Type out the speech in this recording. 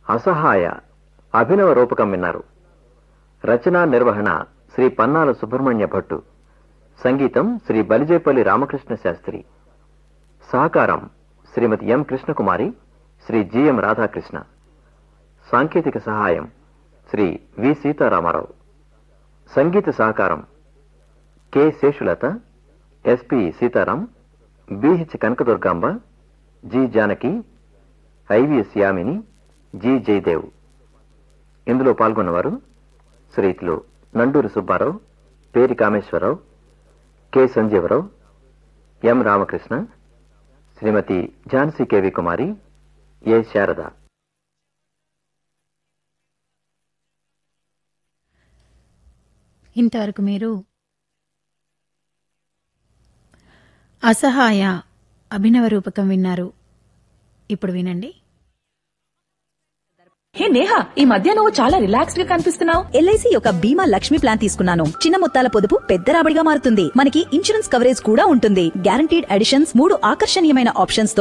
అసహాయ అభినవ రూపకం విన్నారు రచనా నిర్వహణ శ్రీ పన్నాల సుబ్రహ్మణ్య భట్టు సంగీతం శ్రీ బలిజేపల్లి రామకృష్ణ శాస్త్రి సహకారం శ్రీమతి ఎం కృష్ణకుమారి శ్రీ జిఎం రాధాకృష్ణ సాంకేతిక సహాయం శ్రీ వి సీతారామారావు సంగీత సహకారం K Seshulatha SP Sitaram BH Kanakadurgamba G Janaki IVS Yamini G Jayadev ఇందులో పాల్గొన్నవారు శ్రీతులు Nanduri Subbarao Peri Kameswararao K Sanjeevarao M Ramakrishna Srimathi Jhansi KV Kumari A Sarada ఇంతవరకు మీరు అసహాయ అభినవ రూపకం విన్నారు ఇప్పుడు వినండి హే నేహా ఈ మధ్య నువ్వు చాలా రిలాక్స్డ్ గా కనిపిస్తున్నావు ఎల్ఐసి యొక్క బీమా లక్ష్మి ప్లాన్ తీసుకున్నాను చిన్న మొత్తాల పొదుపు పెద్ద రాబడిగా మారుతుంది మనకి ఇన్సూరెన్స్ కవరేజ్ కూడా ఉంటుంది గ్యారంటీడ్ అడిషన్స్ మూడు ఆకర్షణీయమైన ఆప్షన్స్ తో